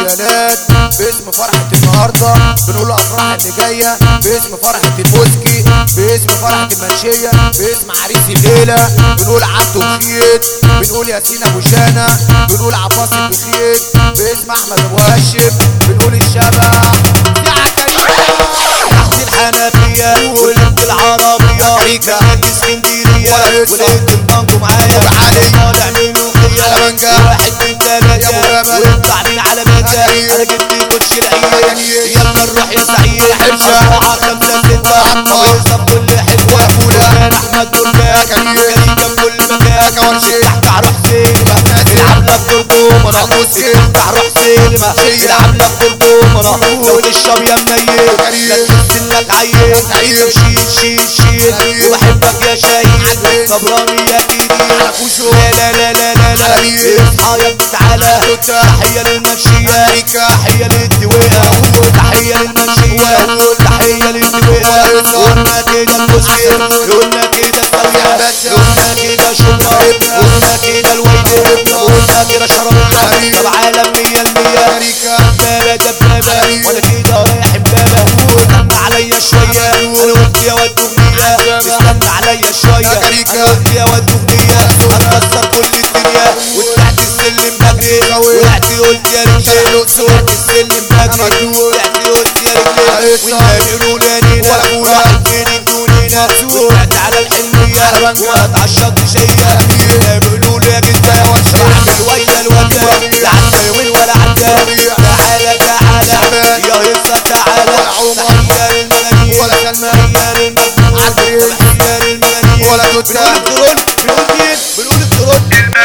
المونديالات باسم فرحة النهاردة بنقول افراح اللي جاية باسم فرحة الموسكي باسم فرحة المنشية باسم عريس الليلة بنقول عبد وخيت بنقول ياسين ابو شانا بنقول عباس بخيت باسم احمد ابو هاشم بنقول الشبح ساعة كريمة تحت الحنفية ولد العربية أمريكا. نادي اسكندرية ولا لسه. ولقيت البنك معايا وعلي. طالع ملوخية على منجا. واحد من ثلاثة يا أبو جبل. ويطلع من على مدى أمين. أنا جبت كوتش العيال أمين. يلا نروح يا سعيد حبشة. أربعة خمسة ستة عمار. ويوصف كل حتة وأبولا. وكان أحمد بركان كريم. كريم في كل مكان كورشي. تحت عروح سينما نازل. العب لك دردومرة عروسي. تحت عروح سينما شيا. العب لك دردومرة لو تشرب يا منيل كريم. لا تحس انك عيل سعيد. شيل شيل شيل سعيد. وبحبك يا شهيد عدل. صبراني يا كريم فوشو. لا لا لا لا لا لا عالمين. اصحى يا ابني تعالى توتا. تحية للمنشية أمريكا. تحية للدويقة تحية للمنشية تحية للدويقة قلنا كده المسلم قلنا كده السوية باشا. قلنا كده شبرا قلنا كده الويلة قلنا كده شربنا حبيبي. طب عالم مية المية أمريكا. دبابة دبابة حبيبي. ولا كده رايح امبابة استنى عليا شوية انا وانت يا واد اغنية استنى عليا شوية أمريكا. انا وانت يا واد اغنية هتكسر كل الدنيا وطلعت السلم بدري وقعت قلت يا رجال طلعت السلم بدري وقعت قلت يا رجال والنبي يقولوا لي نينا واحد فين الجنينة وقعت على الحلمية واتعشقت شيئا والنبي يقولوا لي يا جدة اعمل ويا الوجه لا عدى يومين ولا عدى تعالى تعالى يا هيصة تعالى تحية للمغنيين ولا سلمى. تحية للمجنون عبريل. تحية للمغنيين ولا توتا. بنقول الترول بنقول مين بنقول الترول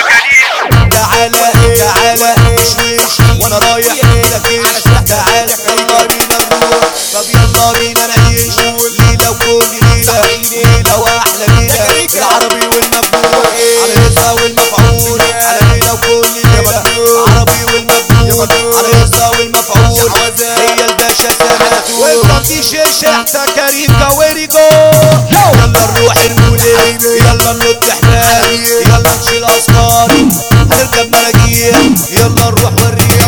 تعالى تعالى وش وانا رايح لك تعالى يلا بينا نروح طب يلا بينا نعيش ليلة وكل ليلة ليلة واحلى ليلة العربي والمجنون على الهيصة والمفعول على ليلة وكل ليلة العربي والمجنون على الهيصة والمفعول هي الباشا سنة وانت في شيشة احسن كريم كويريكو يلا نروح المولد يلا ننط حبال يلا نشيل اسكاري هنركب مراجيح يلا نروح والريح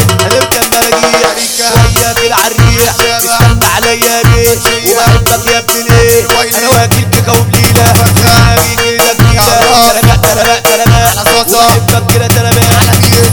هنركب مراجيح شوية كده عالريح استنى عليا بيه وبحبك يا ابن ليه انا واكل كيكة وبليلة دماغي كده جديدة تربق تربق تربق وبحبك كده تربق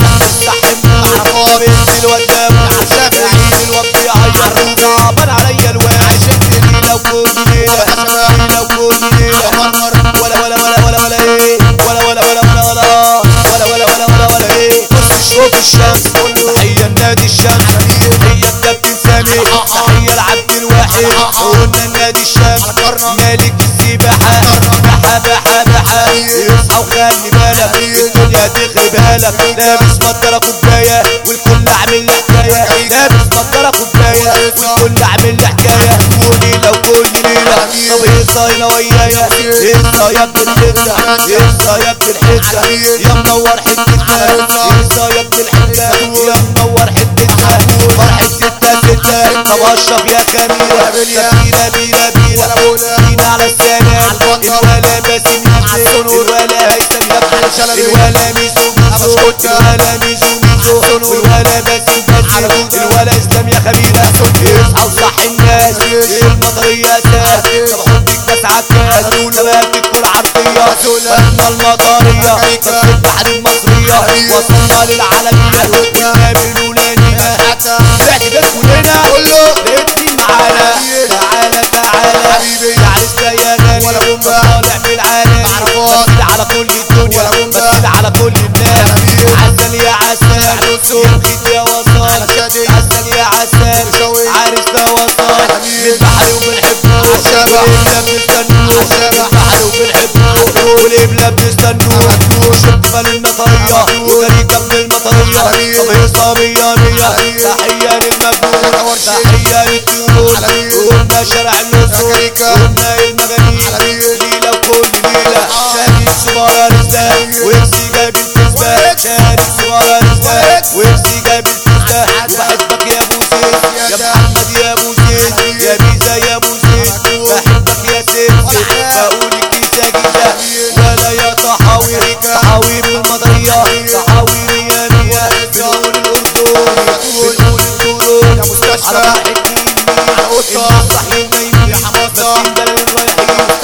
صح النور بنت الواد داوود عين الواد بيعيط صعبان عليا الواحد ليلة وكل ليلة ليلة وكل ليلة ولا ولا ولا ولا ولا ايه ولا ولا ولا ولا ولا ولا ولا ولا ولا ولا ايه بص شوف الشمس تحية النادي الشمس تحية الكابتن سامي تحية العبد الواحد قلنا النادي الشمس مالك السباحة بحة بحة بحة اصحى وخلي بالك الدنيا تخربها لك لابس نضارة كوباية والكل عامل لي حكاية لابس نضارة كوباية والكل عامل لي حكاية وليلة وكل ليلة طب هيصة هنا ويايا هيصة يا ابن الحتة هيصة يا ابن الحتة يا منور حتتنا هيصة يا ابن الحتة يا منور حتتنا فرحة ستة ستة طب اشرب يا كاميرا بيرا بيرا بيرا بينا على السلام الولا باسم ياسر الولا هيثم ياسر الولا ميزو ميزو الولا ميزو ميزو والولا باسم باسم الولا اسلام يا خبيرة اصحى وصح الناس المطرية اساس طب حطك بس عكاس شباب الكرة عرضية وصلنا المطارية بس البحر المصرية وصلنا للعالمية والنبي الأولانية طلعت بس كلنا لقيت مين معانا تعالى تعالى يا عريسنا يا غالي طالع من العالم بس على كل الدنيا بس على كل الناس عسل يا عسل يا بخيت يا وصال عسل يا عسل عريسنا وصال من بحر وبنحبه وليه بنستنوه من بحر وبنحبه وليه بنستنوه شفت مال المطرية وطريقة من المطرية طب هيصة مية مية تحية للمجنون تحية للطيور قلنا شارع النصور قلنا المغانيل ليلة وكل ليلة شاهد سمارة رزقة ويمسي جايب الكسبة شاهد سمارة رزقة ويمسي جايب الكسبة وبحبك يا ابو زيد يا محمد يا ابو زيد يا بيزا يا ابو زيد بحبك يا سيد بقول الكيسة جيزة ولا يا طحاوي طحاوي بالمطرية طحاوي مية مية بنقول الأردن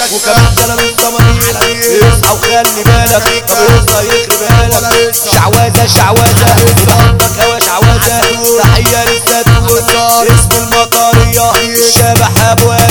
وكمان سلام الزمانين اصحى وخلي بالك طب اصحى يخرب بالك شعوذة شعوذة بنحطك هوا شعوذة تحية للزيتون اسم المطارية الشبح ابو